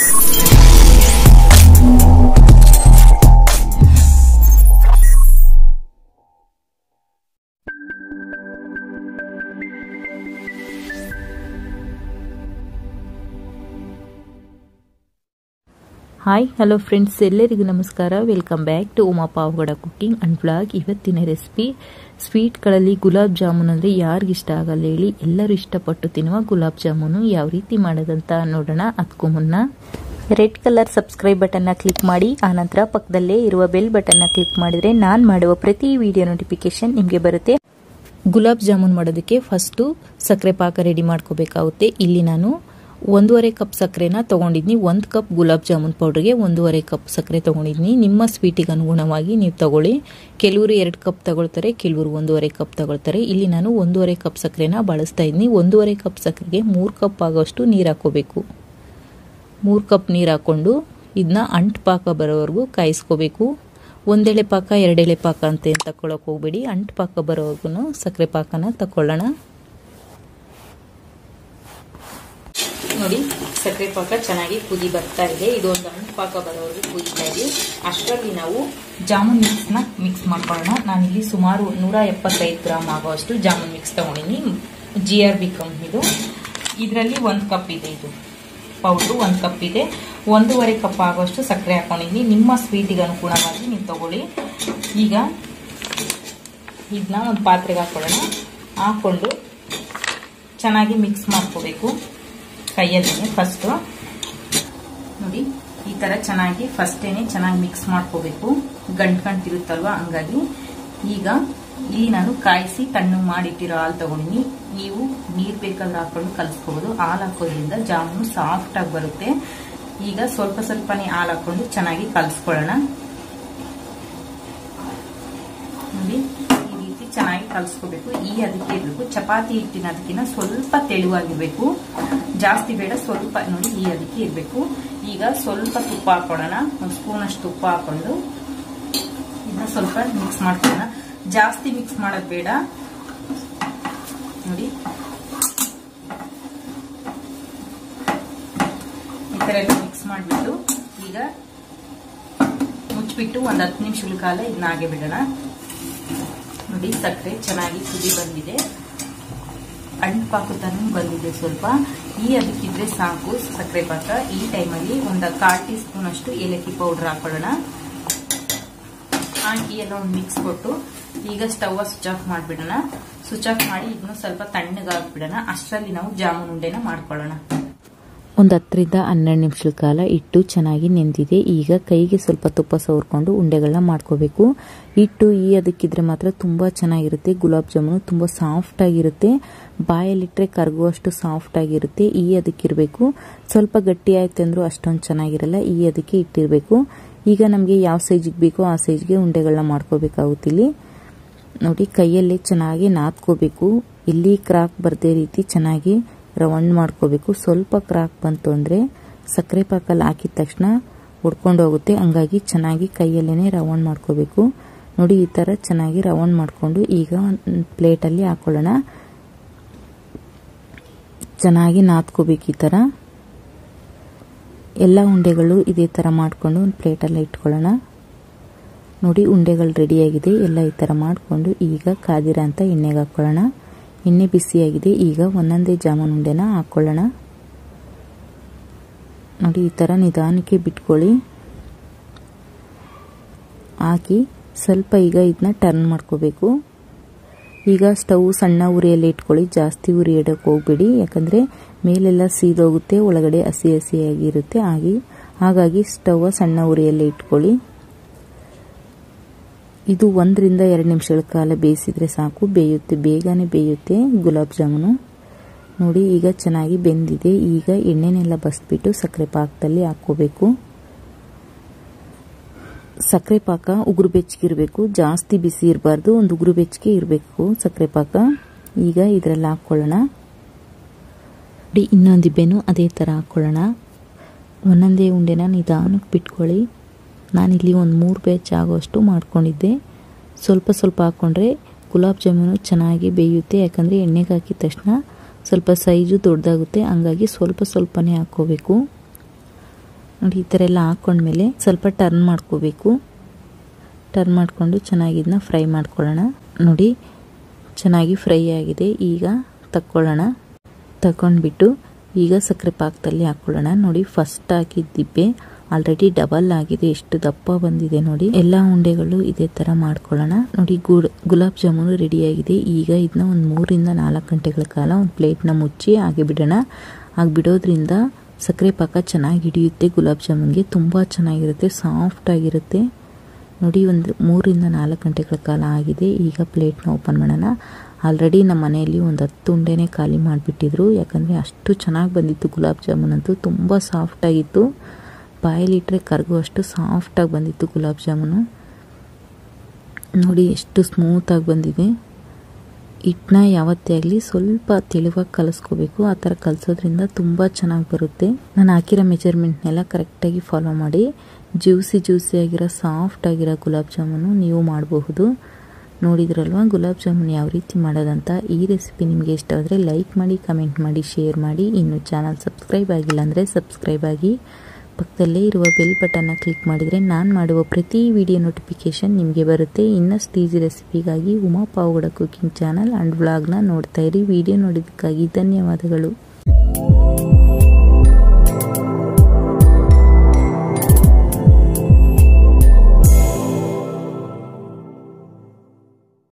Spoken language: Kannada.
ಹಾಯ್ ಹಲೋ ಫ್ರೆಂಡ್ಸ್ ಎಲ್ಲರಿಗೂ ನಮಸ್ಕಾರ welcome back to Uma Pavagada cooking and blog ಇವತ್ತಿನ ರೆಸಿಪಿ ಸ್ವೀಟ್ಗಳಲ್ಲಿ ಗುಲಾಬ್ ಜಾಮೂನ್ ಅಂದರೆ ಯಾರಿಗಿಷ್ಟ ಆಗಲ್ಲ ಹೇಳಿ ಎಲ್ಲರೂ ಇಷ್ಟಪಟ್ಟು ತಿನ್ನುವ ಗುಲಾಬ್ ಜಾಮೂನು ಯಾವ ರೀತಿ ಮಾಡೋದಂತ ನೋಡೋಣ ಅದಕ್ಕೂ ಮುನ್ನ ರೆಡ್ ಕಲರ್ ಸಬ್ಸ್ಕ್ರೈಬ್ ಬಟನ್ನ ಕ್ಲಿಕ್ ಮಾಡಿ ಆನಂತರ ಪಕ್ಕದಲ್ಲೇ ಇರುವ ಬೆಲ್ ಬಟನ್ನ ಕ್ಲಿಕ್ ಮಾಡಿದರೆ ನಾನು ಮಾಡುವ ಪ್ರತಿ ವಿಡಿಯೋ ನೋಟಿಫಿಕೇಶನ್ ನಿಮಗೆ ಬರುತ್ತೆ ಗುಲಾಬ್ ಜಾಮೂನ್ ಮಾಡೋದಕ್ಕೆ ಫಸ್ಟು ಸಕ್ಕರೆ ಪಾಕ ರೆಡಿ ಮಾಡ್ಕೋಬೇಕಾಗುತ್ತೆ ಇಲ್ಲಿ ನಾನು ಒಂದೂವರೆ ಕಪ್ ಸಕ್ಕರೆನ ತೊಗೊಂಡಿದ್ನಿ ಒಂದು ಕಪ್ ಗುಲಾಬ್ ಜಾಮೂನ್ ಪೌಡ್ರಿಗೆ ಒಂದೂವರೆ ಕಪ್ ಸಕ್ಕರೆ ತೊಗೊಂಡಿದ್ನಿ ನಿಮ್ಮ ಸ್ವೀಟಿಗೆ ಅನುಗುಣವಾಗಿ ನೀವು ತಗೊಳ್ಳಿ ಕೆಲವರು ಎರಡು ಕಪ್ ತಗೊಳ್ತಾರೆ ಕೆಲವರು ಒಂದೂವರೆ ಕಪ್ ತಗೊಳ್ತಾರೆ ಇಲ್ಲಿ ನಾನು ಒಂದೂವರೆ ಕಪ್ ಸಕ್ಕರೆನ ಬಳಸ್ತಾ ಇದ್ದೀನಿ ಒಂದೂವರೆ ಕಪ್ ಸಕ್ಕರೆಗೆ ಮೂರು ಕಪ್ ಆಗೋಷ್ಟು ನೀರು ಹಾಕೋಬೇಕು ಮೂರು ಕಪ್ ನೀರು ಹಾಕ್ಕೊಂಡು ಇದನ್ನ ಅಂಟು ಪಾಕ ಬರೋವರೆಗೂ ಕಾಯಿಸ್ಕೋಬೇಕು ಒಂದೆಳೆ ಪಾಕ ಎರಡೆಳೆ ಪಾಕ ಅಂತ ಏನು ತಗೊಳಕ್ಕೆ ಹೋಗ್ಬೇಡಿ ಅಂಟು ಪಾಕ ಬರೋವರೆಗೂ ಸಕ್ಕರೆ ಪಾಕನ ತಗೊಳ್ಳೋಣ ನೋಡಿ ಸಕ್ಕರೆ ಪಾಕ ಚೆನ್ನಾಗಿ ಕುದಿ ಬರ್ತಾ ಇದೆ ಇದು ಒಂದು ಅಂಟು ಪಾಕ ಬರೋವರೆಗೂ ಕುದಿತಾ ಇದೆ ಅಷ್ಟರಲ್ಲಿ ನಾವು ಜಾಮೂನ್ ಮಿಕ್ಸ್ನ ಮಿಕ್ಸ್ ಮಾಡ್ಕೊಳ್ಳೋಣ ನಾನಿಲ್ಲಿ ಸುಮಾರು ನೂರ ಎಪ್ಪತ್ತೈದು ಗ್ರಾಮ್ ಆಗುವಷ್ಟು ಜಾಮೂನ್ ಮಿಕ್ಸ್ ತಗೊಂಡಿನಿ ಜಿ ಆರ್ ಬಿ ಕಂಪ್ನಿದು ಇದರಲ್ಲಿ ಒಂದು ಕಪ್ ಇದೆ ಇದು ಪೌಡ್ರು ಒಂದು ಕಪ್ ಇದೆ ಒಂದೂವರೆ ಕಪ್ ಆಗುವಷ್ಟು ಸಕ್ಕರೆ ಹಾಕೊಂಡಿದ್ದೀನಿ ನಿಮ್ಮ ಸ್ವೀಟಿಗೆ ಅನುಗುಣವಾಗಿ ನೀವು ತಗೊಳ್ಳಿ ಈಗ ಇದನ್ನ ಒಂದು ಪಾತ್ರೆಗೆ ಹಾಕೊಳ್ಳೋಣ ಹಾಕ್ಕೊಂಡು ಚೆನ್ನಾಗಿ ಮಿಕ್ಸ್ ಮಾಡ್ಕೋಬೇಕು ಕೈಯಲ್ಲಿ ಫಸ್ಟು ನೋಡಿ ಈ ಥರ ಚೆನ್ನಾಗಿ ಫಸ್ಟೇನೆ ಚೆನ್ನಾಗಿ ಮಿಕ್ಸ್ ಮಾಡ್ಕೋಬೇಕು ಗಂಟು ಗಂಟಿರುತ್ತಲ್ವ ಹಂಗಾಗಿ ಈಗ ಇಲ್ಲಿ ನಾನು ಕಾಯಿಸಿ ತಣ್ಣಗೆ ಮಾಡಿಟ್ಟಿರೋ ಹಾಲು ತಗೊಂಡಿನಿ ನೀವು ನೀರು ಬೇಕಾದ್ರೆ ಹಾಕೊಂಡು ಕಲಿಸ್ಕೋಬೋದು ಹಾಲು ಹಾಕೋದ್ರಿಂದ ಜಾಮೂನು ಸಾಫ್ಟ್ ಆಗಿ ಬರುತ್ತೆ ಈಗ ಸ್ವಲ್ಪ ಸ್ವಲ್ಪನೇ ಹಾಲು ಹಾಕೊಂಡು ಚೆನ್ನಾಗಿ ಕಲಿಸ್ಕೊಳ್ಳೋಣ ನೋಡಿ ಈ ರೀತಿ ಚೆನ್ನಾಗಿ ಕಲಿಸ್ಕೋಬೇಕು ಈ ಅದಕ್ಕೆ ಇರಬೇಕು ಚಪಾತಿ ಹಿಟ್ಟಿನ ಅದಕ್ಕಿಂತ ಸ್ವಲ್ಪ ತೆಳುವಾಗಿರ್ಬೇಕು ಜಾಸ್ತಿ ಬೇಡ ಸ್ವಲ್ಪ ನೋಡಿ ಈ ಅದಕ್ಕೆ ಇರಬೇಕು ಈಗ ಸ್ವಲ್ಪ ತುಪ್ಪ ಹಾಕೊಳ್ಳೋಣ ಒಂದು ಸ್ಪೂನ್ ಅಷ್ಟು ತುಪ್ಪ ಹಾಕೊಂಡು ಇದನ್ನ ಸ್ವಲ್ಪ ಮಿಕ್ಸ್ ಮಾಡ್ಕೊಳ್ಳೋಣ ಜಾಸ್ತಿ ಮಿಕ್ಸ್ ಮಾಡೋದು ಬೇಡ ನೋಡಿ ಈ ತರ ಎಲ್ಲ ಮಿಕ್ಸ್ ಮಾಡಿಬಿಟ್ಟು ಈಗ ಮುಚ್ಚಿಬಿಟ್ಟು ಒಂದು ಹತ್ತು ನಿಮಿಷಗಳ ಕಾಲ ಇದನ್ನ ಹಾಗೆ ಬಿಡೋಣ ನೋಡಿ ಸಕ್ಕರೆ ಚೆನ್ನಾಗಿ ಕುದಿ ಬಂದಿದೆ ಅಂಟು ಪಾಕತನೂ ಬಂದಿದೆ ಸ್ವಲ್ಪ ಈ ಅದಕ್ಕಿದ್ರೆ ಸಾಕು ಸಕ್ಕರೆ ಪಾಕ ಈ ಟೈಮಲ್ಲಿ ಒಂದು ಕಾಲು ಟೀ ಸ್ಪೂನ್ ಅಷ್ಟು ಏಲಕ್ಕಿ ಪೌಡರ್ ಹಾಕೊಳ್ಳೋಣ ಹಾಕಿ ಎಲ್ಲ ಒಂದು ಮಿಕ್ಸ್ ಕೊಟ್ಟು ಈಗ ಸ್ಟವ್ ಸ್ವಿಚ್ ಆಫ್ ಮಾಡಿಬಿಡೋಣ ಸ್ವಿಚ್ ಆಫ್ ಮಾಡಿ ಇದನ್ನು ಸ್ವಲ್ಪ ತಣ್ಣಗಾಗ್ಬಿಡೋಣ ಅಷ್ಟರಲ್ಲಿ ನಾವು ಜಾಮೂನ್ ಉಂಡೆನ ಮಾಡ್ಕೊಳ್ಳೋಣ ಒಂದು ಹತ್ತರಿಂದ ಹನ್ನೆರಡು ನಿಮಿಷದ ಕಾಲ ಇಟ್ಟು ಚೆನ್ನಾಗಿ ನೆಂದಿದೆ ಈಗ ಕೈಗೆ ಸ್ವಲ್ಪ ತುಪ್ಪ ಸವರ್ಕೊಂಡು ಉಂಡೆಗಳನ್ನ ಮಾಡ್ಕೋಬೇಕು ಹಿಟ್ಟು ಈ ಅದಕ್ಕಿದ್ರೆ ಮಾತ್ರ ತುಂಬ ಚೆನ್ನಾಗಿರುತ್ತೆ ಗುಲಾಬ್ ಜಾಮೂನು ತುಂಬ ಸಾಫ್ಟ್ ಆಗಿರುತ್ತೆ ಬಾಯಲ್ಲಿಟ್ಟರೆ ಕರಗುವಷ್ಟು ಸಾಫ್ಟ್ ಆಗಿರುತ್ತೆ ಈ ಅದಕ್ಕಿರಬೇಕು ಸ್ವಲ್ಪ ಗಟ್ಟಿ ಆಯ್ತು ಅಂದರೂ ಅಷ್ಟೊಂದು ಚೆನ್ನಾಗಿರಲ್ಲ ಈ ಅದಕ್ಕೆ ಇಟ್ಟಿರಬೇಕು ಈಗ ನಮಗೆ ಯಾವ ಸೈಜಿಗೆ ಬೇಕೋ ಆ ಸೈಜ್ಗೆ ಉಂಡೆಗಳನ್ನ ಮಾಡ್ಕೋಬೇಕಾಗುತ್ತೆ ಇಲ್ಲಿ ನೋಡಿ ಕೈಯಲ್ಲೇ ಚೆನ್ನಾಗಿ ನಾದ್ಕೋಬೇಕು ಎಲ್ಲಿ ಕ್ರಾಕ್ ಬರದೇ ರೀತಿ ಚೆನ್ನಾಗಿ ರೌಂಡ್ ಮಾಡ್ಕೋಬೇಕು ಸ್ವಲ್ಪ ಕ್ರಾಕ್ ಬಂತು ಅಂದರೆ ಸಕ್ಕರೆ ಪಾಕಲ್ಲಿ ಹಾಕಿದ ತಕ್ಷಣ ಉಡ್ಕೊಂಡು ಹೋಗುತ್ತೆ ಹಂಗಾಗಿ ಚೆನ್ನಾಗಿ ಕೈಯಲ್ಲೇ ರೌಂಡ್ ಮಾಡ್ಕೋಬೇಕು ನೋಡಿ ಈ ಥರ ಚೆನ್ನಾಗಿ ರೌಂಡ್ ಮಾಡಿಕೊಂಡು ಈಗ ಪ್ಲೇಟಲ್ಲಿ ಹಾಕೊಳ್ಳೋಣ ಚೆನ್ನಾಗಿ ನಾದ್ಕೋಬೇಕು ಈ ಥರ ಎಲ್ಲ ಉಂಡೆಗಳು ಇದೇ ಥರ ಮಾಡಿಕೊಂಡು ಒಂದು ಪ್ಲೇಟಲ್ಲಿ ಇಟ್ಕೊಳ್ಳೋಣ ನೋಡಿ ಉಂಡೆಗಳು ರೆಡಿಯಾಗಿದೆ ಎಲ್ಲ ಈ ಥರ ಮಾಡಿಕೊಂಡು ಈಗ ಕಾದಿರ ಅಂತ ಎಣ್ಣೆಗೆ ಹಾಕ್ಕೊಳ್ಳೋಣ ಎಣ್ಣೆ ಬಿಸಿಯಾಗಿದೆ ಈಗ ಒಂದೊಂದೇ ಜಾಮೂನ್ ಉಂಡೆನ ಹಾಕ್ಕೊಳ್ಳೋಣ ನೋಡಿ ಈ ಥರ ನಿಧಾನಕ್ಕೆ ಬಿಟ್ಕೊಳ್ಳಿ ಹಾಕಿ ಸ್ವಲ್ಪ ಈಗ ಇದನ್ನ ಟರ್ನ್ ಮಾಡ್ಕೋಬೇಕು ಈಗ ಸ್ಟವ್ ಸಣ್ಣ ಉರಿಯಲ್ಲಿ ಇಟ್ಕೊಳ್ಳಿ ಜಾಸ್ತಿ ಉರಿ ಇಡೋಕೆ ಹೋಗ್ಬೇಡಿ ಯಾಕಂದರೆ ಮೇಲೆಲ್ಲ ಸೀದೋಗುತ್ತೆ ಒಳಗಡೆ ಹಸಿ ಹಸಿಯಾಗಿರುತ್ತೆ ಹಾಗೆ ಹಾಗಾಗಿ ಸ್ಟವ್ ಸಣ್ಣ ಉರಿಯಲ್ಲಿ ಇಟ್ಕೊಳ್ಳಿ ಇದು ಒಂದರಿಂದ ಎರಡು ನಿಮಿಷಗಳ ಕಾಲ ಬೇಯಿಸಿದ್ರೆ ಸಾಕು ಬೇಯುತ್ತೆ ಬೇಗನೆ ಬೇಯುತ್ತೆ ಗುಲಾಬ್ ಜಾಮೂನು ನೋಡಿ ಈಗ ಚೆನ್ನಾಗಿ ಬೆಂದಿದೆ ಈಗ ಎಣ್ಣೆನೆಲ್ಲ ಬಸ್ಬಿಟ್ಟು ಸಕ್ಕರೆ ಪಾಕದಲ್ಲಿ ಹಾಕ್ಕೋಬೇಕು ಸಕ್ಕರೆ ಪಾಕ ಉಗುರು ಬೆಚ್ಚಗಿರಬೇಕು ಜಾಸ್ತಿ ಬಿಸಿ ಇರಬಾರ್ದು ಒಂದು ಉಗುರು ಬೆಚ್ಚಗೆ ಇರಬೇಕು ಸಕ್ಕರೆ ಪಾಕ ಈಗ ಇದರಲ್ಲಿ ಹಾಕ್ಕೊಳ್ಳೋಣ ಇನ್ನೊಂದು ಇಬ್ಬೆನೂ ಅದೇ ಥರ ಹಾಕ್ಕೊಳ್ಳೋಣ ಒಂದೊಂದೇ ಉಂಡೆನ ನಿಧಾನಕ್ಕೆ ಬಿಟ್ಕೊಳ್ಳಿ ನಾನಿಲ್ಲಿ ಒಂದು ಮೂರು ಬ್ಯಾಚ್ ಆಗೋಷ್ಟು ಮಾಡ್ಕೊಂಡಿದ್ದೆ ಸ್ವಲ್ಪ ಸ್ವಲ್ಪ ಹಾಕ್ಕೊಂಡ್ರೆ ಗುಲಾಬ್ ಜಾಮೂನು ಚೆನ್ನಾಗಿ ಬೇಯುತ್ತೆ ಯಾಕಂದರೆ ಎಣ್ಣೆಗೆ ಹಾಕಿದ ತಕ್ಷಣ ಸ್ವಲ್ಪ ಸೈಜು ದೊಡ್ಡದಾಗುತ್ತೆ ಹಂಗಾಗಿ ಸ್ವಲ್ಪ ಸ್ವಲ್ಪನೇ ಹಾಕ್ಕೋಬೇಕು ನೋಡಿ ಈ ಥರ ಎಲ್ಲ ಹಾಕ್ಕೊಂಡ್ಮೇಲೆ ಸ್ವಲ್ಪ ಟರ್ನ್ ಮಾಡ್ಕೋಬೇಕು ಟರ್ನ್ ಮಾಡಿಕೊಂಡು ಚೆನ್ನಾಗಿ ಇದನ್ನ ಫ್ರೈ ಮಾಡ್ಕೊಳ್ಳೋಣ ನೋಡಿ ಚೆನ್ನಾಗಿ ಫ್ರೈ ಆಗಿದೆ ಈಗ ತಕ್ಕೊಳ್ಳೋಣ ತಗೊಂಡ್ಬಿಟ್ಟು ಈಗ ಸಕ್ಕರೆ ಪಾಕದಲ್ಲಿ ಹಾಕ್ಕೊಳ್ಳೋಣ ನೋಡಿ ಫಸ್ಟ್ ಹಾಕಿದ ದಿಬ್ಬೆ ಆಲ್ರೆಡಿ ಡಬಲ್ ಆಗಿದೆ ಎಷ್ಟು ದಪ್ಪ ಬಂದಿದೆ ನೋಡಿ ಎಲ್ಲ ಉಂಡೆಗಳು ಇದೇ ತರ ಮಾಡ್ಕೊಳ್ಳೋಣ ನೋಡಿ ಗುಲಾಬ್ ಜಾಮೂನು ರೆಡಿ ಆಗಿದೆ ಈಗ ಇದನ್ನ ಒಂದು ಮೂರಿಂದ ನಾಲ್ಕು ಗಂಟೆಗಳ ಕಾಲ ಒಂದು ಪ್ಲೇಟ್ನ ಮುಚ್ಚಿ ಹಾಗೆ ಬಿಡೋಣ ಹಾಗೆ ಬಿಡೋದ್ರಿಂದ ಸಕ್ಕರೆ ಪಾಕ ಚೆನ್ನಾಗಿ ಹಿಡಿಯುತ್ತೆ ಗುಲಾಬ್ ಜಾಮೂನ್ಗೆ ತುಂಬ ಚೆನ್ನಾಗಿರುತ್ತೆ ಸಾಫ್ಟ್ ಆಗಿರುತ್ತೆ ನೋಡಿ ಒಂದು ಮೂರಿಂದ ನಾಲ್ಕು ಗಂಟೆಗಳ ಕಾಲ ಆಗಿದೆ ಈಗ ಪ್ಲೇಟ್ನ ಓಪನ್ ಮಾಡೋಣ ಆಲ್ರೆಡಿ ನಮ್ಮ ಮನೆಯಲ್ಲಿ ಒಂದು ಹತ್ತು ಉಂಡೆನೇ ಖಾಲಿ ಮಾಡಿಬಿಟ್ಟಿದ್ರು ಯಾಕಂದರೆ ಅಷ್ಟು ಚೆನ್ನಾಗಿ ಬಂದಿತ್ತು ಗುಲಾಬ್ ಜಾಮೂನ್ ಅಂತೂ ತುಂಬ ಸಾಫ್ಟಾಗಿತ್ತು ಬಾಯಲ್ಲಿಟ್ಟರೆ ಕರಗುವಷ್ಟು ಸಾಫ್ಟಾಗಿ ಬಂದಿತ್ತು ಗುಲಾಬ್ ಜಾಮೂನು ನೋಡಿ ಎಷ್ಟು ಸ್ಮೂತಾಗಿ ಬಂದಿದೆ ಹಿಟ್ಟನ್ನ ಯಾವತ್ತೇ ಆಗಲಿ ಸ್ವಲ್ಪ ತೆಳುವಾಗಿ ಕಲಿಸ್ಕೋಬೇಕು ಆ ಥರ ಕಲಿಸೋದ್ರಿಂದ ತುಂಬ ಚೆನ್ನಾಗಿ ಬರುತ್ತೆ ನಾನು ಹಾಕಿರೋ ಮೆಜರ್ಮೆಂಟ್ನೆಲ್ಲ ಕರೆಕ್ಟಾಗಿ ಫಾಲೋ ಮಾಡಿ ಜ್ಯೂಸಿ ಜ್ಯೂಸಿ ಆಗಿರೋ ಸಾಫ್ಟ್ ಆಗಿರೋ ಗುಲಾಬ್ ಜಾಮೂನು ನೀವು ಮಾಡಬಹುದು ನೋಡಿದ್ರಲ್ವ ಗುಲಾಬ್ ಜಾಮೂನ್ ಯಾವ ರೀತಿ ಮಾಡೋದಂತ ಈ ರೆಸಿಪಿ ನಿಮಗೆ ಇಷ್ಟ ಆದರೆ ಲೈಕ್ ಮಾಡಿ ಕಮೆಂಟ್ ಮಾಡಿ ಶೇರ್ ಮಾಡಿ ಇನ್ನು ಚಾನಲ್ ಸಬ್ಸ್ಕ್ರೈಬ್ ಆಗಿಲ್ಲ ಅಂದರೆ ಸಬ್ಸ್ಕ್ರೈಬ್ ಆಗಿ ಪಕ್ಕದಲ್ಲೇ ಇರುವ ಬೆಲ್ ಬಟನ್ನ ಕ್ಲಿಕ್ ಮಾಡಿದರೆ ನಾನು ಮಾಡುವ ಪ್ರತಿ ವಿಡಿಯೋ ನೋಟಿಫಿಕೇಷನ್ ನಿಮಗೆ ಬರುತ್ತೆ ಇನ್ನಷ್ಟು ಈಸಿ ರೆಸಿಪಿಗಾಗಿ Uma Pavagada cooking channel and ವ್ಲಾಗ್ನ ನೋಡ್ತಾ ಇರಿ ವಿಡಿಯೋ ನೋಡಿದ್ದಕ್ಕಾಗಿ ಧನ್ಯವಾದಗಳು